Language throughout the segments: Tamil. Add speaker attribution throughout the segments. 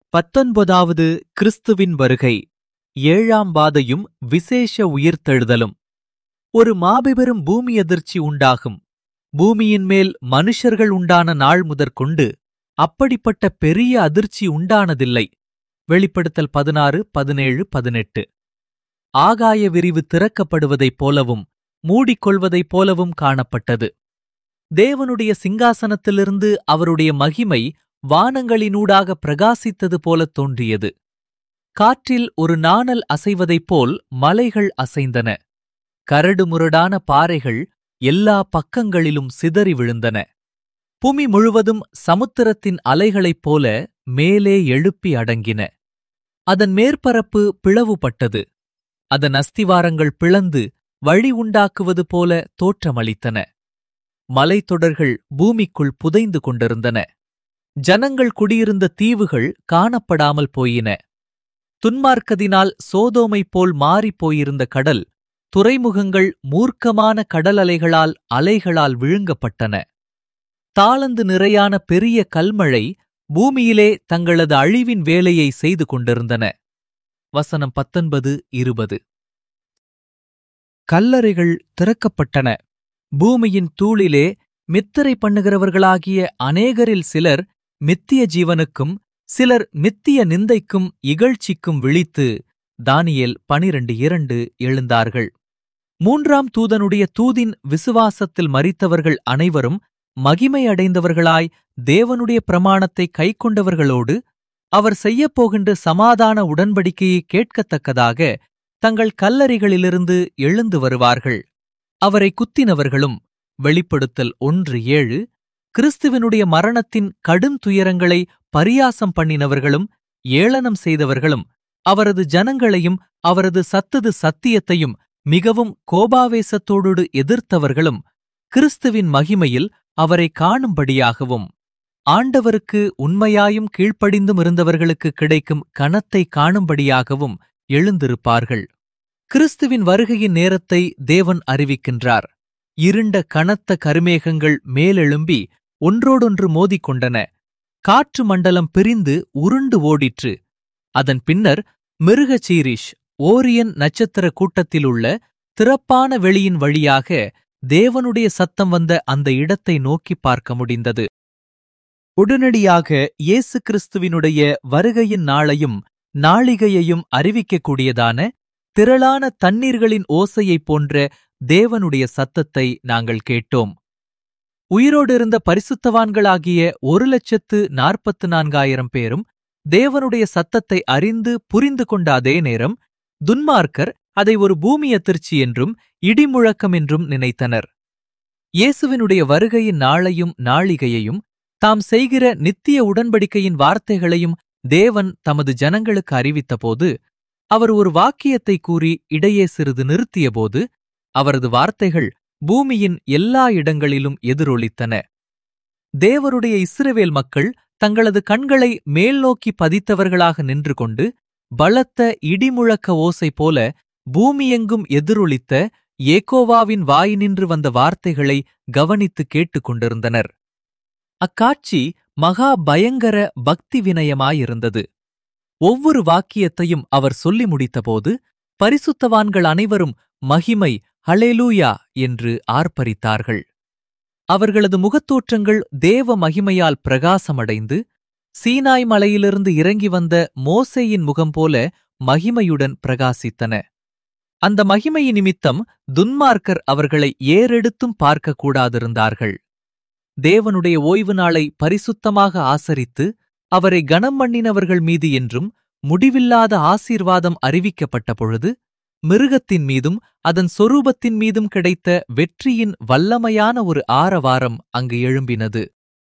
Speaker 1: பத்தொன்பதாவது கிறிஸ்துவின் வருகை ஏழாம் பாதையும் விசேஷ உயிர்த்தெழுதலும் ஒரு மாபெரும் பூமி அதிர்ச்சி உண்டாகும் பூமியின் மேல் மனுஷர்கள் உண்டான நாள் முதற்கொண்டு அப்படிப்பட்ட பெரிய அதிர்ச்சி உண்டானதில்லை வெளிப்படுத்தல் பதினாறு பதினேழு பதினெட்டு ஆகாய விரிவு திறக்கப்படுவதைப் போலவும் மூடிக்கொள்வதைப் போலவும் காணப்பட்டது தேவனுடைய சிங்காசனத்திலிருந்து அவருடைய மகிமை வானங்களினூடாக பிரகாசித்தது போலத் தோன்றியது காற்றில் ஒரு நாணல் அசைவதைப் போல் மலைகள் அசைந்தன கரடுமுரடான பாறைகள் எல்லா பக்கங்களிலும் சிதறி விழுந்தன பூமி முழுவதும் சமுத்திரத்தின் அலைகளைப் போல மேலே எழுப்பி அடங்கின அதன் மேற்பரப்பு பிளவுபட்டது அதன் அஸ்திவாரங்கள் பிளந்து வழி உண்டாக்குவது போல தோற்றமளித்தன மலைத்தொடர்கள் பூமிக்குள் புதைந்து கொண்டிருந்தன ஜனங்கள் குடியிருந்த தீவுகள் காணப்படாமல் போயின துன்மார்க்கதினால் சோதோமைப் போல் மாறிப் போயிருந்த கடல் துறைமுகங்கள் மூர்க்கமான கடல் அலைகளால் அலைகளால் விழுங்கப்பட்டன தாளந்து நிறையான பெரிய கல்மழை பூமியிலே தங்களது அழிவின் வேலையை செய்து கொண்டிருந்தன வசனம் பத்தொன்பது இருபது கல்லறைகள் திறக்கப்பட்டன பூமியின் தூளிலே மித்திரை பண்ணுகிறவர்களாகிய அநேகரில் சிலர் மித்திய ஜீவனுக்கும் சிலர் மித்திய நிந்தைக்கும் இகழ்ச்சிக்கும் விழித்து தானியேல் பனிரண்டு இரண்டு எழுந்தார்கள் மூன்றாம் தூதனுடைய தூதின் விசுவாசத்தில் மரித்தவர்கள் அனைவரும் மகிமை அடைந்தவர்களாய் தேவனுடைய பிரமாணத்தை கைக்கொண்டவர்களோடு அவர் செய்யப்போகின்ற சமாதான உடன்படிக்கையை கேட்கத்தக்கதாக தங்கள் கல்லறைகளிலிருந்து எழுந்து வருவார்கள் அவரை குத்தினவர்களும் வெளிப்படுத்தல் ஒன்று ஏழு கிறிஸ்துவனுடைய மரணத்தின் கடும் துயரங்களை பரியாசம் பண்ணினவர்களும் ஏளனம் செய்தவர்களும் அவரது ஜனங்களையும் அவரது சத்தது சத்தியத்தையும் மிகவும் கோபாவேசத்தோடு எதிர்த்தவர்களும் கிறிஸ்துவின் மகிமையில் அவரை காணும்படியாகவும் ஆண்டவருக்கு உண்மையாயும் கீழ்ப்படிந்தும் இருந்தவர்களுக்கு கிடைக்கும் கனத்தை காணும்படியாகவும் எழுந்திருப்பார்கள் கிறிஸ்துவின் வருகையின் நேரத்தை தேவன் அறிவிக்கின்றார் இருண்ட கனத்த கருமேகங்கள் மேலெழும்பி ஒன்றோடொன்று மோதிக்கொண்டன காற்று மண்டலம் பிரிந்து உருண்டு ஓடிற்று அதன் பின்னர் மிருகச்சீரிஷ் ஓரியன் நட்சத்திர கூட்டத்திலுள்ள திறப்பான வெளியின் வழியாக தேவனுடைய சத்தம் வந்த அந்த இடத்தை நோக்கி பார்க்க முடிந்தது உடனடியாக இயேசு கிறிஸ்துவினுடைய வருகையின் நாளையும் நாளிகையையும் அறிவிக்கக்கூடியதான திரளான தண்ணீர்களின் ஓசையைப் போன்ற தேவனுடைய சத்தத்தை நாங்கள் கேட்டோம் உயிரோடு இருந்த பரிசுத்தவான்களாகிய ஒரு லட்சத்து நாற்பத்து நான்காயிரம் பேரும் தேவனுடைய சத்தத்தை அறிந்து புரிந்து கொண்ட அதே நேரம் துன்மார்க்கர் அதை ஒரு பூமி அதிர்ச்சி என்றும் இடிமுழக்கம் என்றும் நினைத்தனர் இயேசுவினுடைய வருகையின் நாளையும் நாளிகையையும் தாம் செய்கிற நித்திய உடன்படிக்கையின் வார்த்தைகளையும் தேவன் தமது ஜனங்களுக்கு அறிவித்தபோது அவர் ஒரு வாக்கியத்தை கூறி இடையே சிறிது நிறுத்தியபோது அவரது வார்த்தைகள் பூமியின் எல்லா இடங்களிலும் எதிரொலித்தன தேவருடைய இஸ்ரவேல் மக்கள் தங்களது கண்களை மேல் நோக்கி பதித்தவர்களாக நின்று கொண்டு பலத்த இடிமுழக்க ஓசை போல பூமியெங்கும் எதிரொலித்த ஏகோவாவின் வாயினின்று வந்த வார்த்தைகளை கவனித்து கேட்டுக் கொண்டிருந்தனர் அக்காட்சி மகா பயங்கர பக்தி வினயமாயிருந்தது ஒவ்வொரு வாக்கியத்தையும் அவர் சொல்லி முடித்தபோது பரிசுத்தவான்கள் அனைவரும் மகிமை ஹளேலூயா என்று ஆர்ப்பரித்தார்கள் அவர்களது முகத்தோற்றங்கள் தேவ மகிமையால் பிரகாசமடைந்து சீனாய் மலையிலிருந்து இறங்கி வந்த மோசேயின் முகம் போல மகிமையுடன் பிரகாசித்தன அந்த மகிமை நிமித்தம் துன்மார்க்கர் அவர்களை ஏறெடுத்தும் பார்க்கக்கூடாதிருந்தார்கள் தேவனுடைய ஓய்வு நாளை பரிசுத்தமாக ஆசரித்து அவரை கனம் பண்ணினவர்கள் மீது என்றும் முடிவில்லாத ஆசீர்வாதம் அறிவிக்கப்பட்ட பொழுது மிருகத்தின் மீதும் அதன் சொரூபத்தின் மீதும் கிடைத்த வெற்றியின் வல்லமையான ஒரு ஆரவாரம் அங்கு எழும்பினது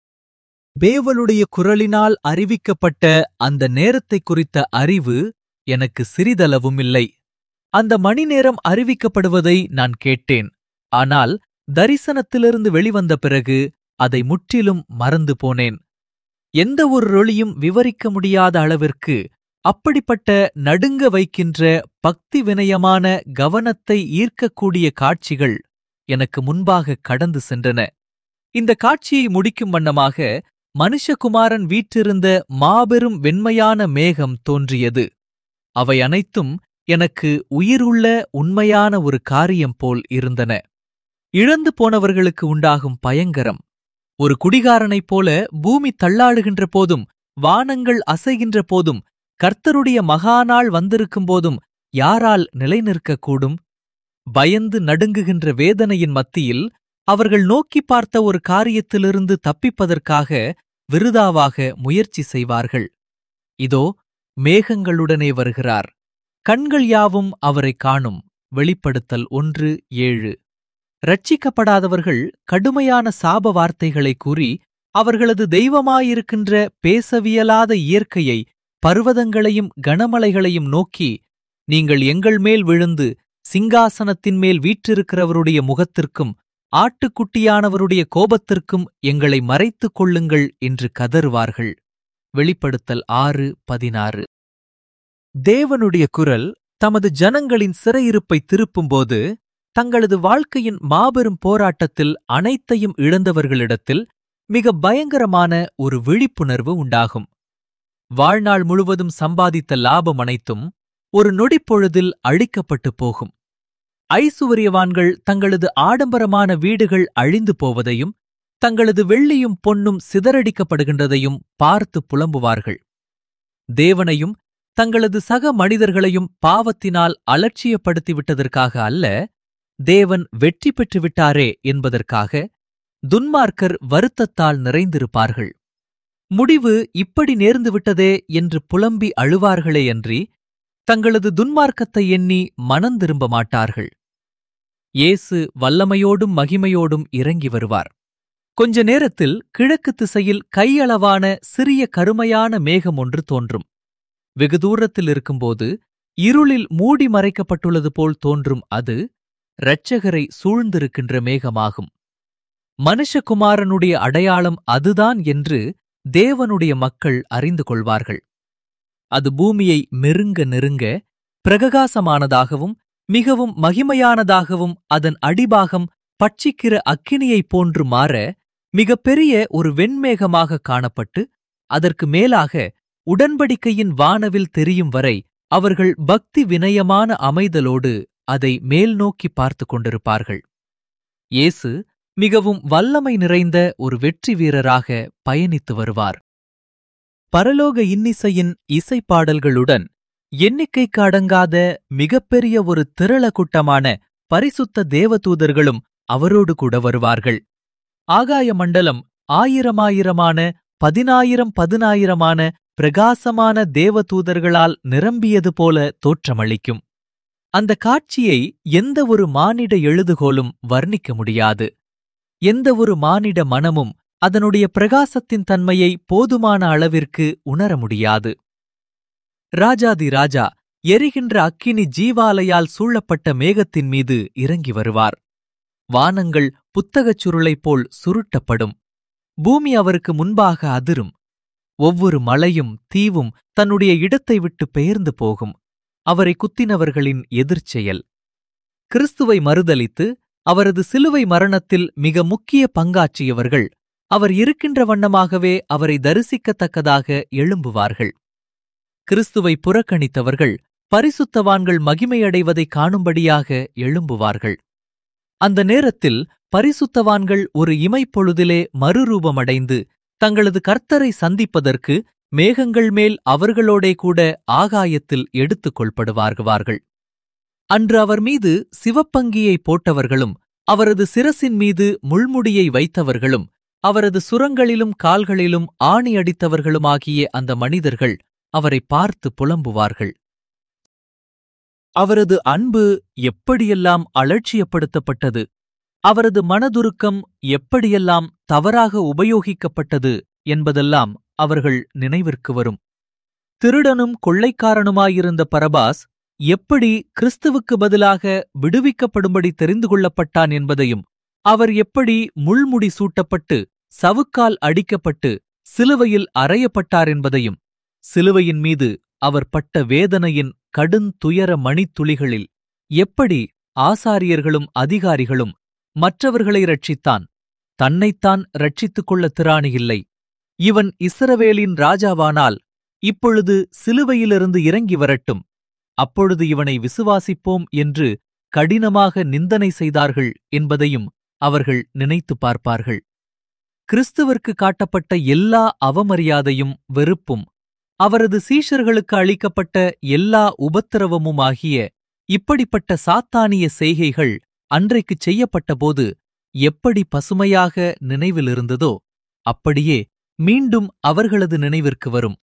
Speaker 1: பேவலுடைய குரலினால் அறிவிக்கப்பட்ட அந்த நேரத்தை குறித்த அறிவு எனக்கு சிறிதளவும் இல்லை அந்த மணி நேரம் அறிவிக்கப்படுவதை நான் கேட்டேன் ஆனால் தரிசனத்திலிருந்து வெளிவந்த பிறகு அதை முற்றிலும் மறந்து போனேன் எந்த ஒரு ஒளியும் விவரிக்க முடியாத அளவிற்கு அப்படிப்பட்ட நடுங்க வைக்கின்ற பக்தி வினயமான கவனத்தை ஈர்க்கக்கூடிய காட்சிகள் எனக்கு முன்பாக கடந்து சென்றன இந்த காட்சியை முடிக்கும் வண்ணமாக மனுஷகுமாரன் வீற்றிருந்த மாபெரும் வெண்மையான மேகம் தோன்றியது அவை அனைத்தும் எனக்கு உயிருள்ள உண்மையான ஒரு காரியம் போல் இருந்தன இழந்து போனவர்களுக்கு உண்டாகும் பயங்கரம் ஒரு குடிகாரனைப் போல பூமி தள்ளாடுகின்ற போதும் வானங்கள் அசைகின்ற போதும் கர்த்தருடைய மகாநாள் வந்திருக்கும் போதும் யாரால் நிலைநிற்கக்கூடும் பயந்து நடுங்குகின்ற வேதனையின் மத்தியில் அவர்கள் நோக்கி பார்த்த ஒரு காரியத்திலிருந்து தப்பிப்பதற்காக விருதாவாக முயற்சி செய்வார்கள் இதோ மேகங்களுடனே வருகிறார் கண்கள் யாவும் அவரை காணும் வெளிப்படுத்தல் ஒன்று ஏழு ரட்சிக்கப்படாதவர்கள் கடுமையான சாப வார்த்தைகளை கூறி அவர்களது தெய்வமாயிருக்கின்ற பேசவியலாத இயற்கையை பர்வதங்களையும் கனமலைகளையும் நோக்கி நீங்கள் எங்கள் மேல் விழுந்து சிங்காசனத்தின் மேல் வீற்றிருக்கிறவருடைய முகத்திற்கும் ஆட்டுக்குட்டியானவருடைய கோபத்திற்கும் எங்களை மறைத்துக் கொள்ளுங்கள் என்று கதறுவார்கள் வெளிப்படுத்தல் ஆறு பதினாறு தேவனுடைய குரல் தமது ஜனங்களின் சிறையிருப்பை திருப்பும்போது தங்களது வாழ்க்கையின் மாபெரும் போராட்டத்தில் அனைத்தையும் இழந்தவர்களிடத்தில் மிக பயங்கரமான ஒரு விழிப்புணர்வு உண்டாகும் வாழ்நாள் முழுவதும் சம்பாதித்த லாபம் அனைத்தும் ஒரு நொடிப்பொழுதில் அழிக்கப்பட்டு போகும் ஐசுவரியவான்கள் தங்களது ஆடம்பரமான வீடுகள் அழிந்து போவதையும் தங்களது வெள்ளியும் பொன்னும் சிதறடிக்கப்படுகின்றதையும் பார்த்து புலம்புவார்கள் தேவனையும் தங்களது சக மனிதர்களையும் பாவத்தினால் அலட்சியப்படுத்திவிட்டதற்காக அல்ல தேவன் வெற்றி பெற்று விட்டாரே என்பதற்காக துன்மார்க்கர் வருத்தத்தால் நிறைந்திருப்பார்கள் முடிவு இப்படி நேர்ந்து விட்டதே என்று புலம்பி அழுவார்களேயன்றி தங்களது துன்மார்க்கத்தை எண்ணி மனந்திரும்ப மாட்டார்கள் இயேசு வல்லமையோடும் மகிமையோடும் இறங்கி வருவார் கொஞ்ச நேரத்தில் கிழக்கு திசையில் கையளவான சிறிய கருமையான மேகம் ஒன்று தோன்றும் வெகு தூரத்தில் இருக்கும்போது இருளில் மூடி மறைக்கப்பட்டுள்ளது போல் தோன்றும் அது இரட்சகரை சூழ்ந்திருக்கின்ற மேகமாகும் மனுஷகுமாரனுடைய அடையாளம் அதுதான் என்று தேவனுடைய மக்கள் அறிந்து கொள்வார்கள் அது பூமியை மெருங்க நெருங்க பிரகாசமானதாகவும் மிகவும் மகிமையானதாகவும் அதன் அடிபாகம் பட்சிக்கிற அக்கினியைப் போன்று மாற மிகப்பெரிய ஒரு வெண்மேகமாக காணப்பட்டு அதற்கு மேலாக உடன்படிக்கையின் வானவில் தெரியும் வரை அவர்கள் பக்தி வினயமான அமைதலோடு அதை மேல் நோக்கி பார்த்துக் கொண்டிருப்பார்கள் இயேசு மிகவும் வல்லமை நிறைந்த ஒரு வெற்றி வீரராக பயணித்து வருவார் பரலோக இன்னிசையின் இசைப்பாடல்களுடன் எண்ணிக்கைக்கு அடங்காத மிகப்பெரிய ஒரு திரள கூட்டமான பரிசுத்த தேவதூதர்களும் அவரோடு கூட வருவார்கள் ஆகாய மண்டலம் ஆயிரமாயிரமான பதினாயிரம் பதினாயிரமான பிரகாசமான தேவதூதர்களால் நிரம்பியது போல தோற்றமளிக்கும் அந்த காட்சியை எந்த ஒரு மானிட எழுதுகோலும் வர்ணிக்க முடியாது எந்த ஒரு மானிட மனமும் அதனுடைய பிரகாசத்தின் தன்மையை போதுமான அளவிற்கு உணர முடியாது ராஜாதி ராஜா எரிகின்ற அக்கினி ஜீவாலையால் சூழப்பட்ட மேகத்தின் மீது இறங்கி வருவார் வானங்கள் புத்தகச் சுருளைப் போல் சுருட்டப்படும் பூமி அவருக்கு முன்பாக அதிரும் ஒவ்வொரு மலையும் தீவும் தன்னுடைய இடத்தை விட்டு பெயர்ந்து போகும் அவரை குத்தினவர்களின் எதிர்ச்செயல் கிறிஸ்துவை மறுதலித்து அவரது சிலுவை மரணத்தில் மிக முக்கிய பங்காற்றியவர்கள் அவர் இருக்கின்ற வண்ணமாகவே அவரை தரிசிக்கத்தக்கதாக எழும்புவார்கள் கிறிஸ்துவை புறக்கணித்தவர்கள் பரிசுத்தவான்கள் மகிமையடைவதைக் காணும்படியாக எழும்புவார்கள் அந்த நேரத்தில் பரிசுத்தவான்கள் ஒரு இமைப்பொழுதிலே மறுரூபமடைந்து தங்களது கர்த்தரை சந்திப்பதற்கு மேகங்கள் மேல் அவர்களோடே கூட ஆகாயத்தில் எடுத்துக் கொள்ளப்படுவார்கள் அன்று அவர் மீது சிவப்பங்கியை போட்டவர்களும் அவரது சிரசின் மீது முள்முடியை வைத்தவர்களும் அவரது சுரங்களிலும் கால்களிலும் ஆணி அடித்தவர்களுமாகிய அந்த மனிதர்கள் அவரை பார்த்து புலம்புவார்கள் அவரது அன்பு எப்படியெல்லாம் அலட்சியப்படுத்தப்பட்டது அவரது மனதுருக்கம் எப்படியெல்லாம் தவறாக உபயோகிக்கப்பட்டது என்பதெல்லாம் அவர்கள் நினைவிற்கு வரும் திருடனும் கொள்ளைக்காரனுமாயிருந்த பரபாஸ் எப்படி கிறிஸ்துவுக்கு பதிலாக விடுவிக்கப்படும்படி தெரிந்து கொள்ளப்பட்டான் என்பதையும் அவர் எப்படி முள்முடி சூட்டப்பட்டு சவுக்கால் அடிக்கப்பட்டு சிலுவையில் அறையப்பட்டார் என்பதையும் சிலுவையின் மீது அவர் பட்ட வேதனையின் கடுந்துயர மணித்துளிகளில் எப்படி ஆசாரியர்களும் அதிகாரிகளும் மற்றவர்களை ரட்சித்தான் தன்னைத்தான் ரட்சித்துக் கொள்ள திராணியில்லை இவன் இஸ்ரவேலின் ராஜாவானால் இப்பொழுது சிலுவையிலிருந்து இறங்கி வரட்டும் அப்பொழுது இவனை விசுவாசிப்போம் என்று கடினமாக நிந்தனை செய்தார்கள் என்பதையும் அவர்கள் நினைத்துப் பார்ப்பார்கள் கிறிஸ்துவிற்கு காட்டப்பட்ட எல்லா அவமரியாதையும் வெறுப்பும் அவரது சீஷர்களுக்கு அளிக்கப்பட்ட எல்லா உபத்திரவமுமாகிய இப்படிப்பட்ட சாத்தானிய செய்கைகள் அன்றைக்குச் செய்யப்பட்டபோது எப்படி பசுமையாக நினைவிலிருந்ததோ அப்படியே மீண்டும் அவர்களது நினைவிற்கு வரும்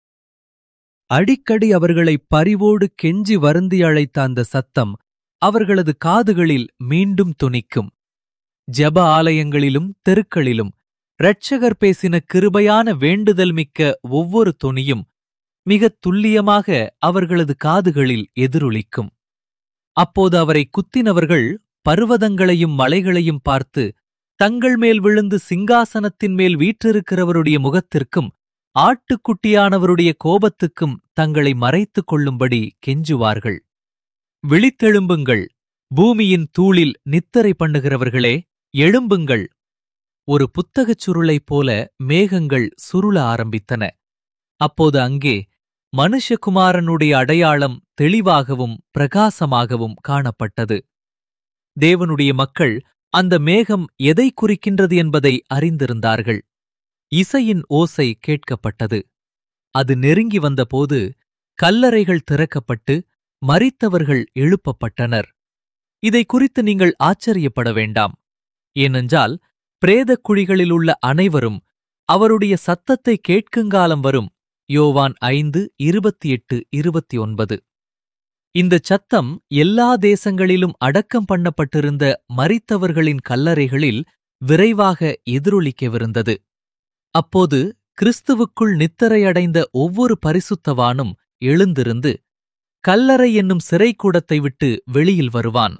Speaker 1: அடிக்கடி அவர்களை பரிவோடு கெஞ்சி வருந்தி அழைத்த அந்த சத்தம் அவர்களது காதுகளில் மீண்டும் துணிக்கும் ஜெப ஆலயங்களிலும் தெருக்களிலும் இரட்சகர் பேசின கிருபையான வேண்டுதல் மிக்க ஒவ்வொரு துணியும் மிகத் துல்லியமாக அவர்களது காதுகளில் எதிரொலிக்கும் அப்போது அவரை குத்தினவர்கள் பர்வதங்களையும் மலைகளையும் பார்த்து தங்கள் மேல் விழுந்து சிங்காசனத்தின் மேல் வீற்றிருக்கிறவருடைய முகத்திற்கும் ஆட்டுக்குட்டியானவருடைய கோபத்துக்கும் தங்களை மறைத்துக் கொள்ளும்படி கெஞ்சுவார்கள் விழித்தெழும்புங்கள் பூமியின் தூளில் நித்தரை பண்ணுகிறவர்களே எழும்புங்கள் ஒரு புத்தகச் சுருளைப் போல மேகங்கள் சுருள ஆரம்பித்தன அப்போது அங்கே மனுஷகுமாரனுடைய அடையாளம் தெளிவாகவும் பிரகாசமாகவும் காணப்பட்டது தேவனுடைய மக்கள் அந்த மேகம் எதை குறிக்கின்றது என்பதை அறிந்திருந்தார்கள் இசையின் ஓசை கேட்கப்பட்டது அது நெருங்கி வந்தபோது கல்லறைகள் திறக்கப்பட்டு மரித்தவர்கள் எழுப்பப்பட்டனர் இதை குறித்து நீங்கள் ஆச்சரியப்பட வேண்டாம் ஏனென்றால் பிரேதக் குழிகளில் உள்ள அனைவரும் அவருடைய சத்தத்தை கேட்குங்காலம் வரும் யோவான் ஐந்து இருபத்தி எட்டு இருபத்தி ஒன்பது இந்தச் சத்தம் எல்லா தேசங்களிலும் அடக்கம் பண்ணப்பட்டிருந்த மரித்தவர்களின் கல்லறைகளில் விரைவாக எதிரொலிக்கவிருந்தது அப்போது கிறிஸ்துவுக்குள் நித்தரையடைந்த ஒவ்வொரு பரிசுத்தவானும் எழுந்திருந்து கல்லறை என்னும் சிறைக்கூடத்தை விட்டு வெளியில் வருவான்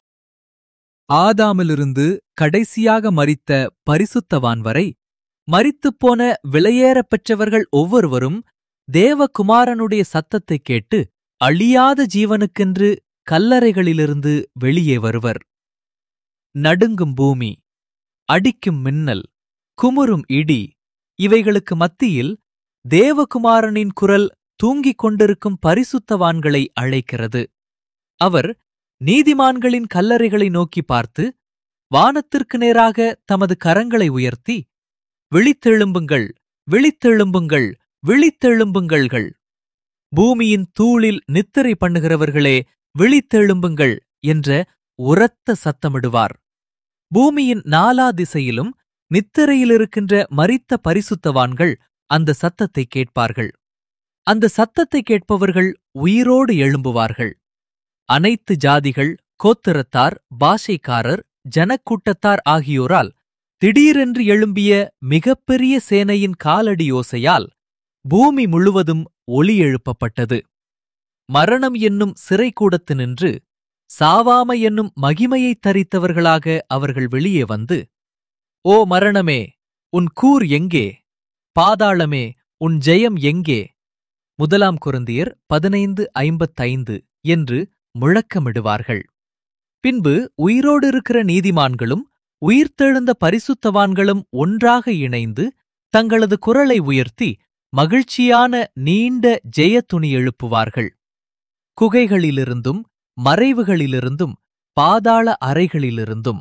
Speaker 1: ஆதாமிலிருந்து கடைசியாக மரித்த பரிசுத்தவான் வரை மரித்துப்போன விலையேறப் பெற்றவர்கள் ஒவ்வொருவரும் தேவகுமாரனுடைய சத்தத்தைக் கேட்டு அழியாத ஜீவனுக்கென்று கல்லறைகளிலிருந்து வெளியே வருவர் நடுங்கும் பூமி அடிக்கும் மின்னல் குமுறும் இடி இவைகளுக்கு மத்தியில் தேவகுமாரனின் குரல் தூங்கிக் கொண்டிருக்கும் பரிசுத்தவான்களை அழைக்கிறது அவர் நீதிமான்களின் கல்லறைகளை நோக்கி பார்த்து வானத்திற்கு நேராக தமது கரங்களை உயர்த்தி விழித்தெழும்புங்கள் விழித்தெழும்புங்கள் விழித்தெழும்புங்கள்கள் பூமியின் தூளில் நித்திரை பண்ணுகிறவர்களே விழித்தெழும்புங்கள் என்ற உரத்த சத்தமிடுவார் பூமியின் நாலா திசையிலும் நித்திரையிலிருக்கின்ற மரித்த பரிசுத்தவான்கள் அந்த சத்தத்தை கேட்பார்கள் அந்த சத்தத்தை கேட்பவர்கள் உயிரோடு எழும்புவார்கள் அனைத்து ஜாதிகள் கோத்திரத்தார் பாஷைக்காரர் ஜனக்கூட்டத்தார் ஆகியோரால் திடீரென்று எழும்பிய மிகப்பெரிய சேனையின் காலடி யோசையால் பூமி முழுவதும் ஒளி எழுப்பப்பட்டது மரணம் என்னும் சிறைக்கூடத்தினின்று சாவாமை என்னும் மகிமையைத் தரித்தவர்களாக அவர்கள் வெளியே வந்து ஓ மரணமே உன் கூர் எங்கே பாதாளமே உன் ஜெயம் எங்கே முதலாம் குருந்தியர் பதினைந்து ஐம்பத்தைந்து என்று முழக்கமிடுவார்கள் பின்பு உயிரோடு இருக்கிற நீதிமான்களும் உயிர்த்தெழுந்த பரிசுத்தவான்களும் ஒன்றாக இணைந்து தங்களது குரலை உயர்த்தி மகிழ்ச்சியான நீண்ட ஜெயத்துணி எழுப்புவார்கள் குகைகளிலிருந்தும் மறைவுகளிலிருந்தும் பாதாள அறைகளிலிருந்தும்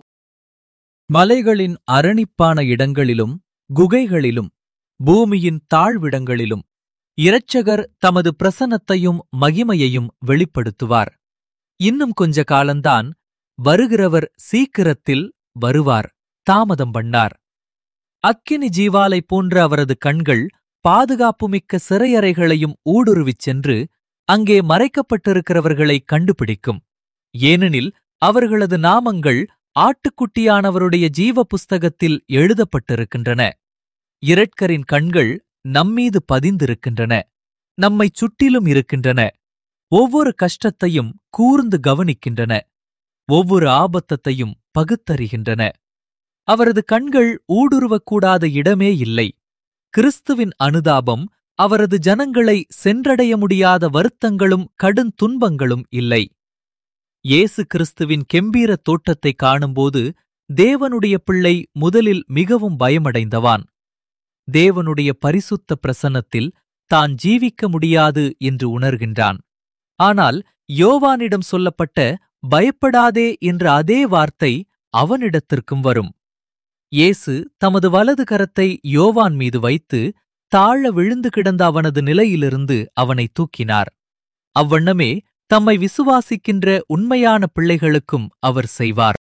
Speaker 1: மலைகளின் அரணிப்பான இடங்களிலும் குகைகளிலும் பூமியின் தாழ்விடங்களிலும் இரட்சகர் தமது பிரசன்னத்தையும் மகிமையையும் வெளிப்படுத்துவார் இன்னும் கொஞ்ச காலந்தான் வருகிறவர் சீக்கிரத்தில் வருவார் தாமதம் பண்ணார் அக்கினி ஜீவாலை போன்ற அவரது கண்கள் பாதுகாப்புமிக்க சிறையறைகளையும் ஊடுருவிச் சென்று அங்கே மறைக்கப்பட்டிருக்கிறவர்களை கண்டுபிடிக்கும் ஏனெனில் அவர்களது நாமங்கள் ஆட்டுக்குட்டியானவருடைய ஜீவ புஸ்தகத்தில் எழுதப்பட்டிருக்கின்றன இரட்கரின் கண்கள் நம்மீது பதிந்திருக்கின்றன நம்மைச் சுற்றிலும் இருக்கின்றன ஒவ்வொரு கஷ்டத்தையும் கூர்ந்து கவனிக்கின்றன ஒவ்வொரு ஆபத்தத்தையும் பகுத்தறிகின்றன அவரது கண்கள் ஊடுருவக்கூடாத இடமே இல்லை கிறிஸ்துவின் அனுதாபம் அவரது ஜனங்களை சென்றடைய முடியாத வருத்தங்களும் கடுந்துன்பங்களும் இல்லை இயேசு கிறிஸ்துவின் கெம்பீர தோட்டத்தைக் காணும்போது தேவனுடைய பிள்ளை முதலில் மிகவும் பயமடைந்தவான் தேவனுடைய பரிசுத்த பிரசன்னத்தில் தான் ஜீவிக்க முடியாது என்று உணர்கின்றான் ஆனால் யோவானிடம் சொல்லப்பட்ட பயப்படாதே என்ற அதே வார்த்தை அவனிடத்திற்கும் வரும் இயேசு தமது வலது கரத்தை யோவான் மீது வைத்து தாழ விழுந்து கிடந்த அவனது நிலையிலிருந்து அவனை தூக்கினார் அவ்வண்ணமே தம்மை விசுவாசிக்கின்ற உண்மையான பிள்ளைகளுக்கும் அவர் செய்வார்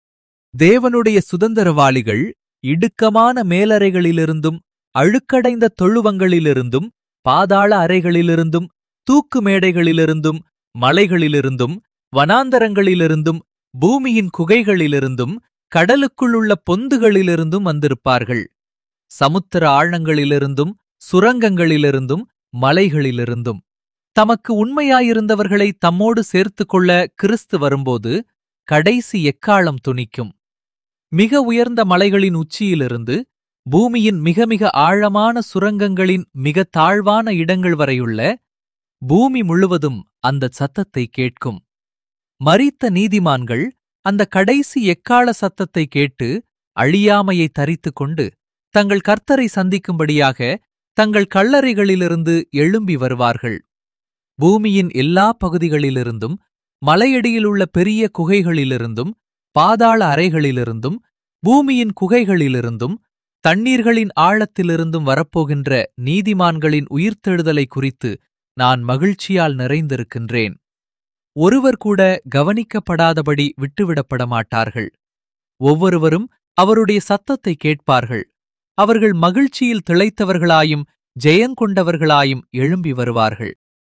Speaker 1: தேவனுடைய சுதந்திரவாளிகள் இடுக்கமான மேலறைகளிலிருந்தும் அழுக்கடைந்த தொழுவங்களிலிருந்தும் பாதாள அறைகளிலிருந்தும் தூக்கு மேடைகளிலிருந்தும் மலைகளிலிருந்தும் வனாந்தரங்களிலிருந்தும் பூமியின் குகைகளிலிருந்தும் கடலுக்குள்ளுள்ள பொந்துகளிலிருந்தும் வந்திருப்பார்கள் சமுத்திர ஆழங்களிலிருந்தும் சுரங்கங்களிலிருந்தும் மலைகளிலிருந்தும் தமக்கு உண்மையாயிருந்தவர்களை தம்மோடு சேர்த்துக் கொள்ள கிறிஸ்து வரும்போது கடைசி எக்காலம் துணிக்கும் மிக உயர்ந்த மலைகளின் உச்சியிலிருந்து பூமியின் மிக மிக ஆழமான சுரங்கங்களின் மிக தாழ்வான இடங்கள் வரையுள்ள பூமி முழுவதும் அந்த சத்தத்தை கேட்கும் மரித்த நீதிமான்கள் அந்த கடைசி எக்கால சத்தத்தை கேட்டு அழியாமையை தரித்துக் கொண்டு தங்கள் கர்த்தரை சந்திக்கும்படியாக தங்கள் கல்லறைகளிலிருந்து எழும்பி வருவார்கள் பூமியின் எல்லா பகுதிகளிலிருந்தும் மலையடியிலுள்ள பெரிய குகைகளிலிருந்தும் பாதாள அறைகளிலிருந்தும் பூமியின் குகைகளிலிருந்தும் தண்ணீர்களின் ஆழத்திலிருந்தும் வரப்போகின்ற நீதிமான்களின் உயிர்த்தெழுதலை குறித்து நான் மகிழ்ச்சியால் நிறைந்திருக்கின்றேன் ஒருவர் கூட கவனிக்கப்படாதபடி விட்டுவிடப்பட மாட்டார்கள் ஒவ்வொருவரும் அவருடைய சத்தத்தை கேட்பார்கள் அவர்கள் மகிழ்ச்சியில் திளைத்தவர்களாயும் ஜெயங்கொண்டவர்களாயும் எழும்பி வருவார்கள்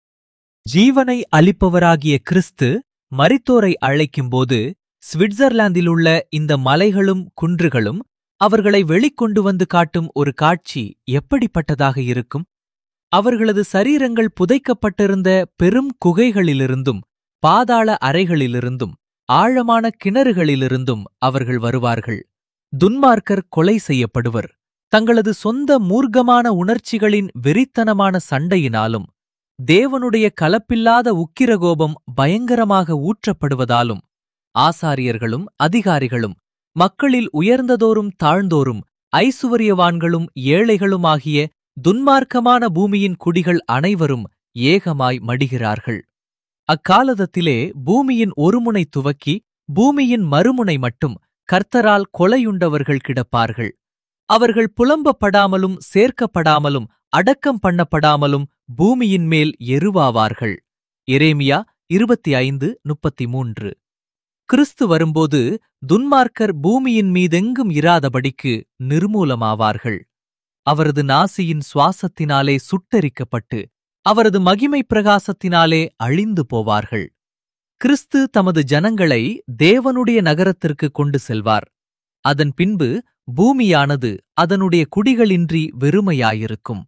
Speaker 1: ஜீவனை அளிப்பவராகிய கிறிஸ்து மரித்தோரை அழைக்கும்போது ஸ்விட்சர்லாந்திலுள்ள இந்த மலைகளும் குன்றுகளும் அவர்களை வெளிக்கொண்டு வந்து காட்டும் ஒரு காட்சி எப்படிப்பட்டதாக இருக்கும் அவர்களது சரீரங்கள் புதைக்கப்பட்டிருந்த பெரும் குகைகளிலிருந்தும் பாதாள அறைகளிலிருந்தும் ஆழமான கிணறுகளிலிருந்தும் அவர்கள் வருவார்கள் துன்மார்க்கர் கொலை செய்யப்படுவர் தங்களது சொந்த மூர்க்கமான உணர்ச்சிகளின் வெறித்தனமான சண்டையினாலும் தேவனுடைய கலப்பில்லாத உக்கிரகோபம் பயங்கரமாக ஊற்றப்படுவதாலும் ஆசாரியர்களும் அதிகாரிகளும் மக்களில் உயர்ந்ததோறும் தாழ்ந்தோரும் ஐசுவரியவான்களும் ஏழைகளுமாகிய துன்மார்க்கமான பூமியின் குடிகள் அனைவரும் ஏகமாய் மடிகிறார்கள் அக்காலதத்திலே பூமியின் ஒருமுனை துவக்கி பூமியின் மறுமுனை மட்டும் கர்த்தரால் கொலையுண்டவர்கள் கிடப்பார்கள் அவர்கள் புலம்பப்படாமலும் சேர்க்கப்படாமலும் அடக்கம் பண்ணப்படாமலும் பூமியின் மேல் எருவாவார்கள் எரேமியா இருபத்தி ஐந்து முப்பத்தி மூன்று கிறிஸ்து வரும்போது துன்மார்க்கர் பூமியின் மீதெங்கும் இராதபடிக்கு நிர்மூலமாவார்கள் அவரது நாசியின் சுவாசத்தினாலே சுட்டரிக்கப்பட்டு அவரது மகிமை பிரகாசத்தினாலே அழிந்து போவார்கள் கிறிஸ்து தமது ஜனங்களை தேவனுடைய நகரத்திற்கு கொண்டு செல்வார் அதன் பின்பு பூமியானது அதனுடைய குடிகளின்றி வெறுமையாயிருக்கும்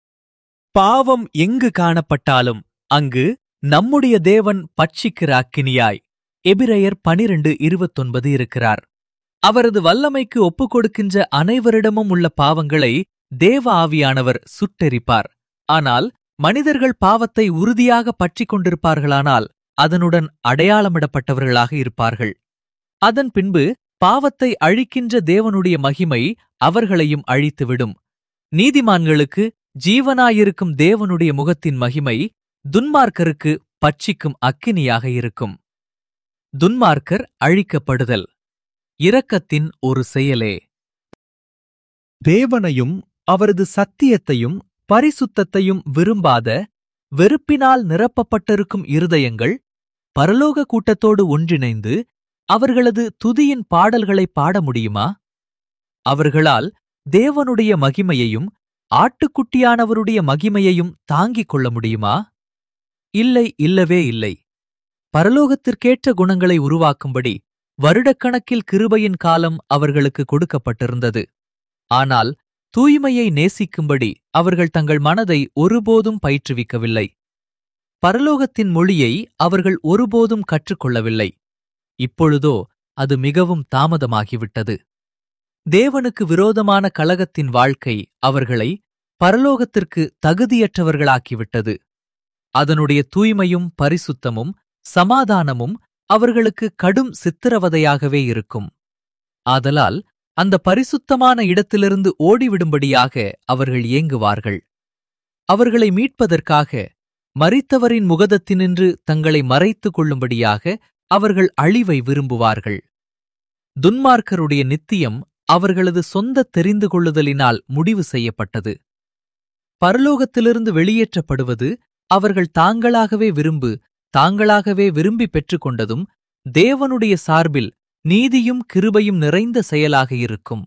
Speaker 1: பாவம் எங்கு காணப்பட்டாலும் அங்கு நம்முடைய தேவன் பட்சிக்கிற அக்கினியாய் எபிரையர் பனிரெண்டு இருபத்தொன்பது இருக்கிறார் அவரது வல்லமைக்கு ஒப்புக் கொடுக்கின்ற அனைவரிடமும் உள்ள பாவங்களை தேவ ஆவியானவர் சுட்டெரிப்பார் ஆனால் மனிதர்கள் பாவத்தை உறுதியாக பற்றிக் கொண்டிருப்பார்களானால் அதனுடன் அடையாளமிடப்பட்டவர்களாக இருப்பார்கள் அதன் பின்பு பாவத்தை அழிக்கின்ற தேவனுடைய மகிமை அவர்களையும் அழித்துவிடும் நீதிமான்களுக்கு ஜீவனாயிருக்கும் தேவனுடைய முகத்தின் மகிமை துன்மார்க்கருக்கு பட்சிக்கும் அக்கினியாக இருக்கும் துன்மார்க்கர் அழிக்கப்படுதல் இரக்கத்தின் ஒரு செயலே தேவனையும் அவரது சத்தியத்தையும் பரிசுத்தத்தையும் விரும்பாத வெறுப்பினால் நிரப்பப்பட்டிருக்கும் இருதயங்கள் பரலோக கூட்டத்தோடு ஒன்றிணைந்து அவர்களது துதியின் பாடல்களை பாட முடியுமா அவர்களால் தேவனுடைய மகிமையையும் ஆட்டுக்குட்டியானவருடைய மகிமையையும் தாங்கிக் கொள்ள முடியுமா இல்லை இல்லவே இல்லை பரலோகத்திற்கேற்ற குணங்களை உருவாக்கும்படி வருடக்கணக்கில் கிருபையின் காலம் அவர்களுக்கு கொடுக்கப்பட்டிருந்தது ஆனால் தூய்மையை நேசிக்கும்படி அவர்கள் தங்கள் மனதை ஒருபோதும் பயிற்றுவிக்கவில்லை பரலோகத்தின் மொழியை அவர்கள் ஒருபோதும் கற்றுக்கொள்ளவில்லை இப்பொழுதோ அது மிகவும் தாமதமாகிவிட்டது தேவனுக்கு விரோதமான கலகத்தின் வாழ்க்கை அவர்களை பரலோகத்திற்கு தகுதியற்றவர்களாக்கிவிட்டது அதனுடைய தூய்மையும் பரிசுத்தமும் சமாதானமும் அவர்களுக்கு கடும் சித்திரவதையாகவே இருக்கும் ஆதலால் அந்த பரிசுத்தமான இடத்திலிருந்து ஓடிவிடும்படியாக அவர்கள் ஏங்குவார்கள் அவர்களை மீட்பதற்காக மரித்தவரின் முகதத்தினின்று தங்களை மறைத்துக் கொள்ளும்படியாக அவர்கள் அழிவை விரும்புவார்கள் துன்மார்க்கருடைய நித்தியம் அவர்களது சொந்த தெரிந்து கொள்ளுதலினால் முடிவு செய்யப்பட்டது பரலோகத்திலிருந்து வெளியேற்றப்படுவது அவர்கள் தாங்களாகவே விரும்பு தாங்களாகவே விரும்பி பெற்றுக்கொண்டதும் தேவனுடைய சார்பில் நீதியும் கிருபையும் நிறைந்த செயலாக இருக்கும்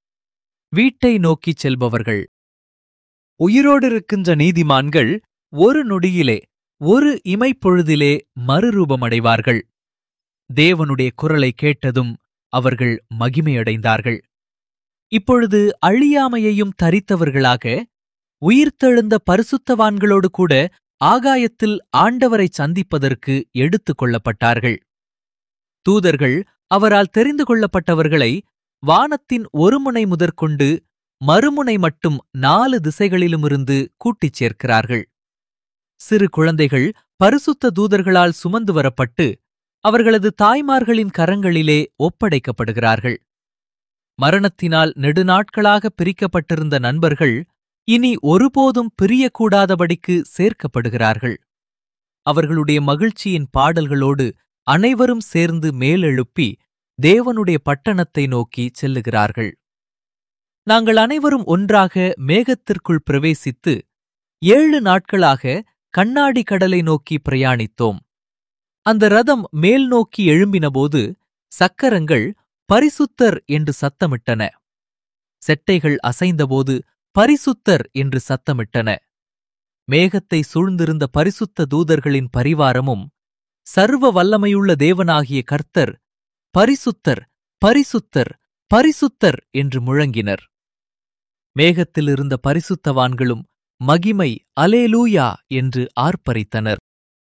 Speaker 1: வீட்டை நோக்கிச் செல்பவர்கள் உயிரோடிருக்கின்ற நீதிமான்கள் ஒரு நொடியிலே ஒரு இமைப்பொழுதிலே மறுரூபமடைவார்கள் தேவனுடைய குரலை கேட்டதும் அவர்கள் மகிமையடைந்தார்கள் இப்பொழுது அழியாமையையும் தரித்தவர்களாக உயிர்த்தெழுந்த பரிசுத்தவான்களோடு கூட ஆகாயத்தில் ஆண்டவரை சந்திப்பதற்கு எடுத்துக் கொள்ளப்பட்டார்கள் தூதர்கள் அவரால் தெரிந்து கொள்ளப்பட்டவர்களை வானத்தின் ஒரு முனை முதற்கொண்டு மறுமுனை மட்டும் நாலு திசைகளிலுமிருந்து கூட்டிச் சேர்க்கிறார்கள் சிறு குழந்தைகள் பரிசுத்த தூதர்களால் சுமந்து வரப்பட்டு அவர்களது தாய்மார்களின் கரங்களிலே ஒப்படைக்கப்படுகிறார்கள் மரணத்தினால் நெடுநாட்களாக பிரிக்கப்பட்டிருந்த நண்பர்கள் இனி ஒருபோதும் பிரியக்கூடாதபடிக்கு சேர்க்கப்படுகிறார்கள் அவர்களுடைய மகிழ்ச்சியின் பாடல்களோடு அனைவரும் சேர்ந்து மேலெழுப்பி தேவனுடைய பட்டணத்தை நோக்கி செல்லுகிறார்கள் நாங்கள் அனைவரும் ஒன்றாக மேகத்திற்குள் பிரவேசித்து ஏழு நாட்களாக கண்ணாடி கடலை நோக்கி பிரயாணித்தோம் அந்த ரதம் மேல் நோக்கி எழும்பினபோது சக்கரங்கள் பரிசுத்தர் என்று சத்தமிட்டன செட்டைகள் அசைந்தபோது பரிசுத்தர் என்று சத்தமிட்டன மேகத்தை சூழ்ந்திருந்த பரிசுத்த தூதர்களின் பரிவாரமும் சர்வ வல்லமையுள்ள தேவனாகிய கர்த்தர் பரிசுத்தர் பரிசுத்தர் பரிசுத்தர் என்று முழங்கினர் மேகத்தில் இருந்த பரிசுத்தவான்களும் மகிமை அலேலூயா என்று ஆர்ப்பரித்தனர்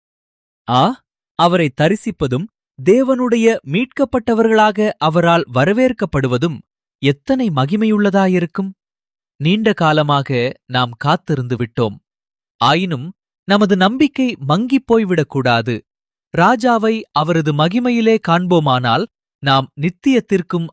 Speaker 1: ஆ அவரை தரிசிப்பதும் தேவனுடைய மீட்கப்பட்டவர்களாக அவரால் வரவேற்கப்படுவதும் எத்தனை மகிமையுள்ளதாயிருக்கும் நீண்ட காலமாக நாம் காத்திருந்து விட்டோம் ஆயினும் நமது நம்பிக்கை மங்கிப் போய்விடக்கூடாது ராஜாவை அவரது மகிமையிலே காண்போமானால் நாம் நித்தியத்திற்கும்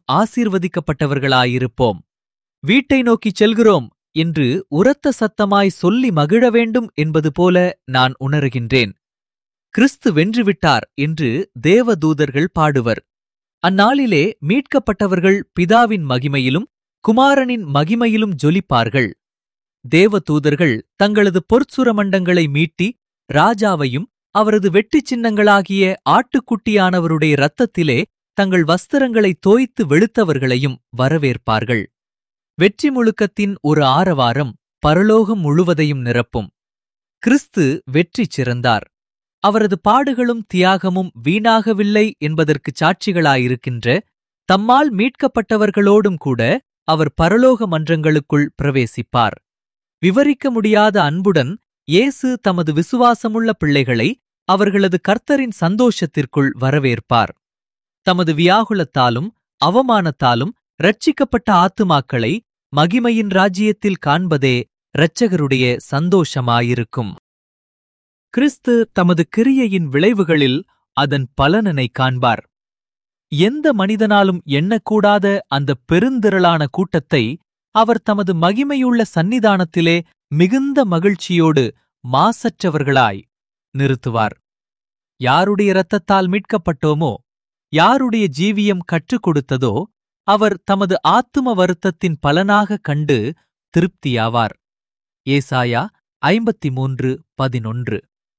Speaker 1: ஆசீர்வதிக்கப்பட்டவர்களாயிருப்போம் வீட்டை நோக்கிச் செல்கிறோம் என்று உரத்த சத்தமாய் சொல்லி மகிழ வேண்டும் என்பது போல நான் உணர்கின்றேன் கிறிஸ்து வென்றுவிட்டார் என்று தேவதூதர்கள் பாடுவர் அந்நாளிலே மீட்கப்பட்டவர்கள் பிதாவின் மகிமையிலும் குமாரனின் மகிமையிலும் ஜொலிப்பார்கள் தேவதூதர்கள் தங்களது பொற்சுரமண்டங்களை மீட்டி ராஜாவையும் அவரது வெட்டிச் சின்னங்களாகிய ஆட்டுக்குட்டியானவருடைய இரத்தத்திலே தங்கள் வஸ்திரங்களை தோய்த்து வெளுத்தவர்களையும் வரவேற்பார்கள் வெற்றி முழுக்கத்தின் ஒரு ஆரவாரம் பரலோகம் முழுவதையும் நிரப்பும் கிறிஸ்து வெற்றி சிறந்தார் அவரது பாடுகளும் தியாகமும் வீணாகவில்லை என்பதற்குச் சாட்சிகளாயிருக்கின்ற தம்மால் மீட்கப்பட்டவர்களோடும் கூட அவர் பரலோக மன்றங்களுக்குள் பிரவேசிப்பார் விவரிக்க முடியாத அன்புடன் இயேசு தமது விசுவாசமுள்ள பிள்ளைகளை அவர்களது கர்த்தரின் சந்தோஷத்திற்குள் வரவேற்பார் தமது வியாகுலத்தாலும் அவமானத்தாலும் ரட்சிக்கப்பட்ட ஆத்துமாக்களை மகிமையின் ராஜ்யத்தில் காண்பதே இரட்சகருடைய சந்தோஷமாயிருக்கும் கிறிஸ்து தமது கிரியையின் விளைவுகளில் அதன் பலனனை காண்பார் எந்த மனிதனாலும் எண்ணக்கூடாத அந்த பெருந்திரளான கூட்டத்தை அவர் தமது மகிமையுள்ள சந்நிதானத்திலே மிகுந்த மகிழ்ச்சியோடு மாசற்றவர்களாய் நிறுத்துவார் யாருடைய இரத்தத்தால் மீட்கப்பட்டோமோ யாருடைய ஜீவியம் கற்றுக் கொடுத்ததோ அவர் தமது ஆத்தும வருத்தத்தின் பலனாக கண்டு திருப்தியாவார் ஏசாயா ஐம்பத்தி மூன்று பதினொன்று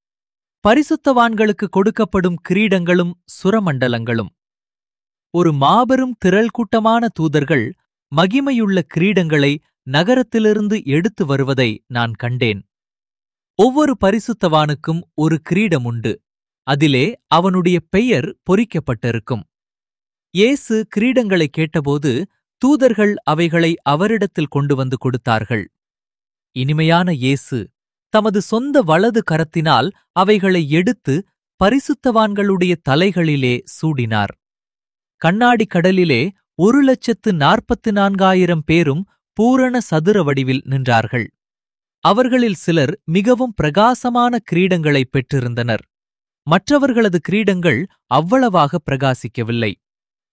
Speaker 1: பரிசுத்தவான்களுக்கு கொடுக்கப்படும் கிரீடங்களும் சுரமண்டலங்களும் ஒரு மாபெரும் திரள் கூட்டமான தூதர்கள் மகிமையுள்ள கிரீடங்களை நகரத்திலிருந்து எடுத்து வருவதை நான் கண்டேன் ஒவ்வொரு பரிசுத்தவானுக்கும் ஒரு கிரீடம் உண்டு அதிலே அவனுடைய பெயர் பொறிக்கப்பட்டிருக்கும் இயேசு கிரீடங்களை கேட்டபோது தூதர்கள் அவைகளை அவரிடத்தில் கொண்டு வந்து கொடுத்தார்கள் இனிமையான இயேசு தமது சொந்த வலது கரத்தினால் அவைகளை எடுத்து பரிசுத்தவான்களுடைய தலைகளிலே சூடினார் கண்ணாடி கடலிலே ஒரு லட்சத்து நாற்பத்து நான்காயிரம் பேரும் பூரண சதுர வடிவில் நின்றார்கள் அவர்களில் சிலர் மிகவும் பிரகாசமான கிரீடங்களை பெற்றிருந்தனர் மற்றவர்களது கிரீடங்கள் அவ்வளவாக பிரகாசிக்கவில்லை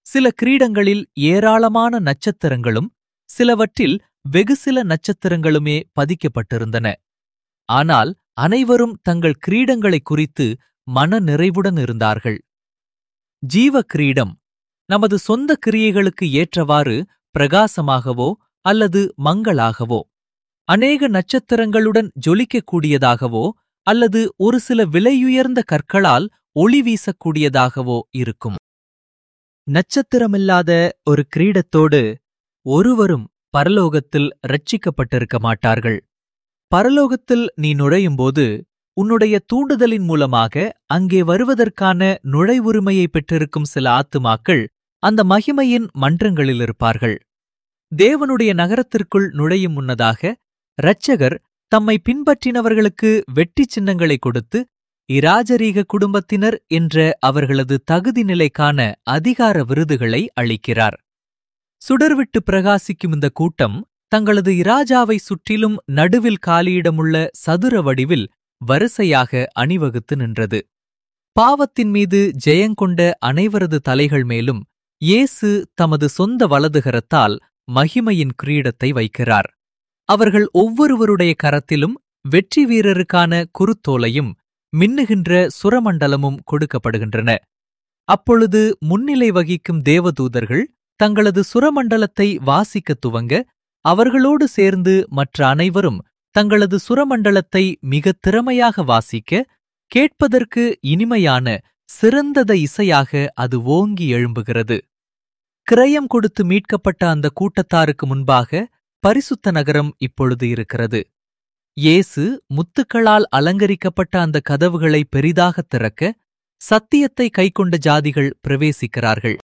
Speaker 1: சில கிரீடங்களில் ஏராளமான நட்சத்திரங்களும் சிலவற்றில் வெகு சில நட்சத்திரங்களுமே பதிக்கப்பட்டிருந்தன ஆனால் அனைவரும் தங்கள் கிரீடங்களை குறித்து மன நிறைவுடன் இருந்தார்கள் ஜீவ கிரீடம் நமது சொந்த கிரியைகளுக்கு ஏற்றவாறு பிரகாசமாகவோ அல்லது மங்களாகவோ அநேக நட்சத்திரங்களுடன் ஜொலிக்கக்கூடியதாகவோ அல்லது ஒரு சில விலையுயர்ந்த கற்களால் ஒளி வீசக்கூடியதாகவோ இருக்கும் நட்சத்திரமில்லாத ஒரு கிரீடத்தோடு ஒருவரும் பரலோகத்தில் ரட்சிக்கப்பட்டிருக்க மாட்டார்கள் பரலோகத்தில் நீ நுழையும்போது உன்னுடைய தூண்டுதலின் மூலமாக அங்கே வருவதற்கான நுழைவுரிமையை பெற்றிருக்கும் சில ஆத்துமாக்கள் அந்த மகிமையின் மன்றங்களில் இருப்பார்கள் தேவனுடைய நகரத்திற்குள் நுழையும் முன்னதாக இரட்சகர் தம்மை பின்பற்றினவர்களுக்கு வெற்றி சின்னங்களை கொடுத்து இராஜரீக குடும்பத்தினர் என்ற அவர்களது தகுதி நிலைக்கான அதிகார விருதுகளை அளிக்கிறார் சுடர்விட்டு பிரகாசிக்கும் இந்த கூட்டம் தங்களது இராஜாவை சுற்றிலும் நடுவில் காலியிடமுள்ள சதுர வடிவில் வரிசையாக அணிவகுத்து நின்றது பாவத்தின் மீது ஜெயங்கொண்ட அனைவரது தலைகள் மேலும் இயேசு தமது சொந்த வலதுகரத்தால் மகிமையின் கிரீடத்தை வைக்கிறார் அவர்கள் ஒவ்வொருவருடைய கரத்திலும் வெற்றி வீரருக்கான குருத்தோலையும் மின்னுகின்ற சுரமண்டலமும் கொடுக்கப்படுகின்றன அப்பொழுது முன்னிலை வகிக்கும் தேவதூதர்கள் தங்களது சுரமண்டலத்தை வாசிக்கத் துவங்க அவர்களோடு சேர்ந்து மற்ற அனைவரும் தங்களது சுரமண்டலத்தை மிகத் திறமையாக வாசிக்க கேட்பதற்கு இனிமையான சிறந்தத இசையாக அது ஓங்கி எழும்புகிறது கிரயம் கொடுத்து மீட்கப்பட்ட அந்த கூட்டத்தாருக்கு முன்பாக பரிசுத்த நகரம் இப்பொழுது இருக்கிறது இயேசு முத்துக்களால் அலங்கரிக்கப்பட்ட அந்த கதவுகளை பெரிதாகத் திறக்க சத்தியத்தை கைக்கொண்ட ஜாதிகள் பிரவேசிக்கிறார்கள்